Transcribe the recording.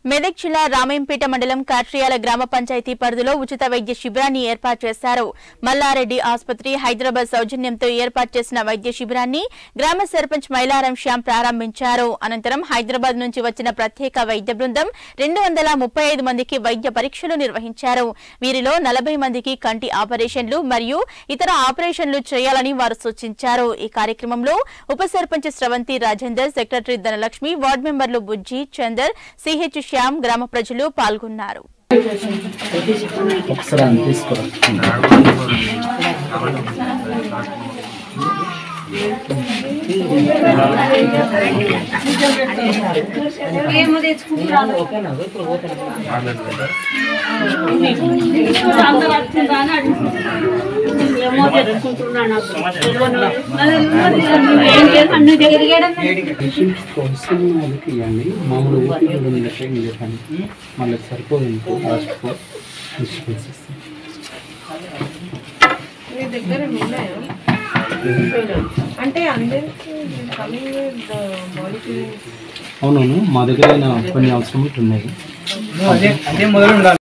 మెదక్ జిల్లా రామయంపేట మండలం కాట్రియాల గ్రామ పంచాయతీ పరిధిలో ఉచిత వైద్య శిబిరాన్ని ఏర్పాటు చేశారు మల్లారెడ్డి ఆసుపత్రి హైదరాబాద్ సౌజన్యంతో ఏర్పాటు చేసిన వైద్య శిబిరాన్ని గ్రామ సర్పంచ్ మైలారం శ్యామ్ ప్రారంభించారు అనంతరం హైదరాబాద్ నుంచి వచ్చిన ప్రత్యేక వైద్య బృందం రెండు వందల ముప్పై ఐదు మందికి వైద్య పరీక్షలు నిర్వహించారు వీరిలో నలభై మందికి కంటి ఆపరేషన్లు మరియు ఇతర ఆపరేషన్లు చేయాలని వారు సూచించారు ఈ కార్యక్రమంలో ఉప సర్పంచ్ స్రవంతి రాజేందర్ సెక్రటరీ ధనలక్ష్మి వార్డు మెంబర్లు బుజ్జి చందర్ సిహెచ్ శ్యామ్ గ్రామ ప్రజలు పాల్గొన్నారు ఒకసారి అని తీసుకురా ఏమో తెచ్చుకుంటున్నాను అందరూ వస్తుందా అని అడుగుతున్నారు. ఏమో తెచ్చుకుంటున్నాను ఏం లేదు అన్ని తిరిగేయడం పేషెంట్ కోసం వాళ్ళకి ఇవ్వండి మామూలు ఓపీ కూడా ఉండటం చెప్పండి మళ్ళీ సరిపోదు ఇంకో లాస్ట్ ఫోర్ ఇన్స్ట్రుమెంట్స్ ఇస్తాం మీ దగ్గర ఉన్నాయా అంటే అందరికి కమింగ్ విత్ మాలిక్యూల్స్ అవునవును మా దగ్గర అయినా కొన్ని అవసరం ఉన్నాయి అదే అదే మొదలు ఉండాలి